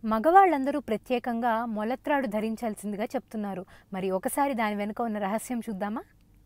మగవాళ్ళందరూ ప్రత్యేకంగా మొలత్రాడు ధరించాల్సిందిగా చెప్తున్నారు మరి ఒకసారి దాని వెనుక ఉన్న రహస్యం చూద్దామా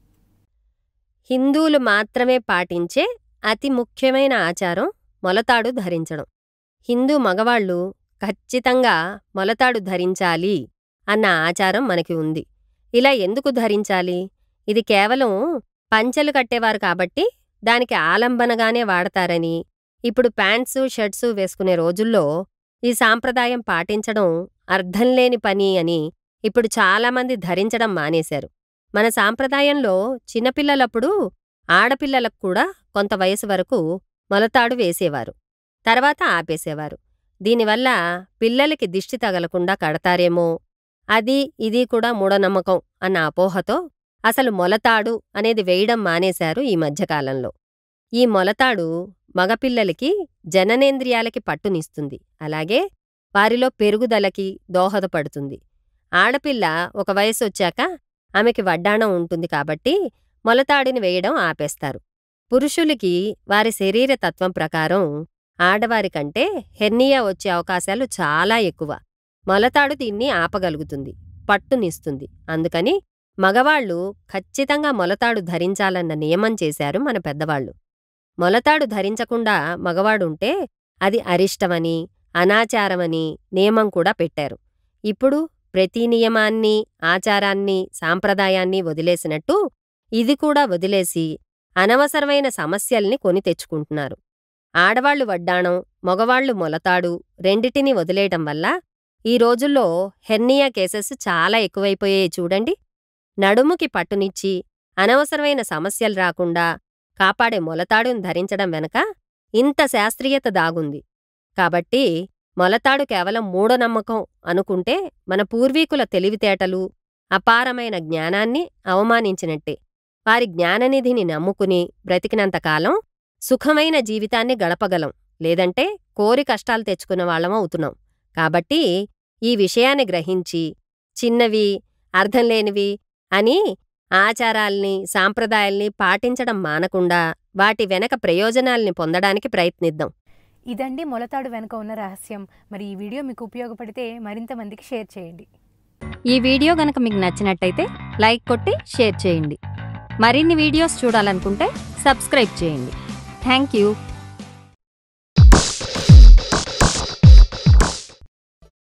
హిందువులు మాత్రమే పాటించే అతి ముఖ్యమైన ఆచారం మొలతాడు ధరించడం హిందూ మగవాళ్ళు ఖచ్చితంగా మొలతాడు ధరించాలి అన్న ఆచారం మనకి ఉంది ఇలా ఎందుకు ధరించాలి ఇది కేవలం పంచెలు కట్టేవారు కాబట్టి దానికి ఆలంబనగానే వాడతారని ఇప్పుడు ప్యాంట్సు షర్ట్సు వేసుకునే రోజుల్లో ఈ సాంప్రదాయం పాటించడం అర్థంలేని పని అని ఇప్పుడు చాలామంది ధరించడం మానేశారు మన సాంప్రదాయంలో చిన్నపిల్లలప్పుడు ఆడపిల్లలకు కూడా కొంత వయసు వరకు మొలతాడు వేసేవారు తర్వాత ఆపేసేవారు దీనివల్ల పిల్లలకి దిష్టి తగలకుండా కడతారేమో అది ఇది కూడా మూఢనమ్మకం అన్న అపోహతో అసలు మొలతాడు అనేది వేయడం మానేశారు ఈ మధ్యకాలంలో ఈ మొలతాడు మగపిల్లలకి జననేంద్రియాలకి పట్టునిస్తుంది అలాగే వారిలో పెరుగుదలకి దోహదపడుతుంది ఆడపిల్ల ఒక వయసు వచ్చాక ఆమెకి వడ్డాణం ఉంటుంది కాబట్టి మొలతాడిని వేయడం ఆపేస్తారు పురుషులకి వారి శరీర తత్వం ప్రకారం ఆడవారి కంటే హెర్నియా వచ్చే అవకాశాలు చాలా ఎక్కువ మొలతాడు దీన్ని ఆపగలుగుతుంది పట్టునిస్తుంది అందుకని మగవాళ్ళు ఖచ్చితంగా మొలతాడు ధరించాలన్న నియమం చేశారు మన పెద్దవాళ్ళు మొలతాడు ధరించకుండా మగవాడుంటే అది అరిష్టమని అనాచారమని నియమం కూడా పెట్టారు ఇప్పుడు ప్రతి నియమాన్ని ఆచారాన్ని సాంప్రదాయాన్ని వదిలేసినట్టు ఇది కూడా వదిలేసి అనవసరమైన సమస్యల్ని కొని తెచ్చుకుంటున్నారు ఆడవాళ్లు వడ్డాణం మగవాళ్లు మొలతాడు రెండిటిని వదిలేయటం వల్ల ఈ రోజుల్లో హెర్నియా కేసెస్ చాలా ఎక్కువైపోయాయి చూడండి నడుముకి పట్టునిచ్చి అనవసరమైన సమస్యలు రాకుండా కాపాడే మొలతాడును ధరించడం వెనక ఇంత శాస్త్రీయత దాగుంది కాబట్టి మొలతాడు కేవలం మూఢనమ్మకం అనుకుంటే మన పూర్వీకుల తెలివితేటలు అపారమైన జ్ఞానాన్ని అవమానించినట్టే వారి జ్ఞాననిధిని నమ్ముకుని బ్రతికినంతకాలం సుఖమైన జీవితాన్ని గడపగలం లేదంటే కోరి కష్టాలు తెచ్చుకున్న వాళ్ళం అవుతున్నాం కాబట్టి ఈ విషయాన్ని గ్రహించి చిన్నవి అర్థం లేనివి అని ఆచారాల్ని సాంప్రదాయాల్ని పాటించడం మానకుండా వాటి వెనక ప్రయోజనాల్ని పొందడానికి ప్రయత్నిద్దాం ఇదండి మొలతాడు వెనుక ఉన్న రహస్యం మరి ఈ వీడియో మీకు ఉపయోగపడితే మరింత మందికి షేర్ చేయండి ఈ వీడియో గనక మీకు నచ్చినట్టయితే లైక్ కొట్టి షేర్ చేయండి మరిన్ని వీడియోస్ చూడాలనుకుంటే సబ్స్క్రైబ్ చేయండి థ్యాంక్ యూ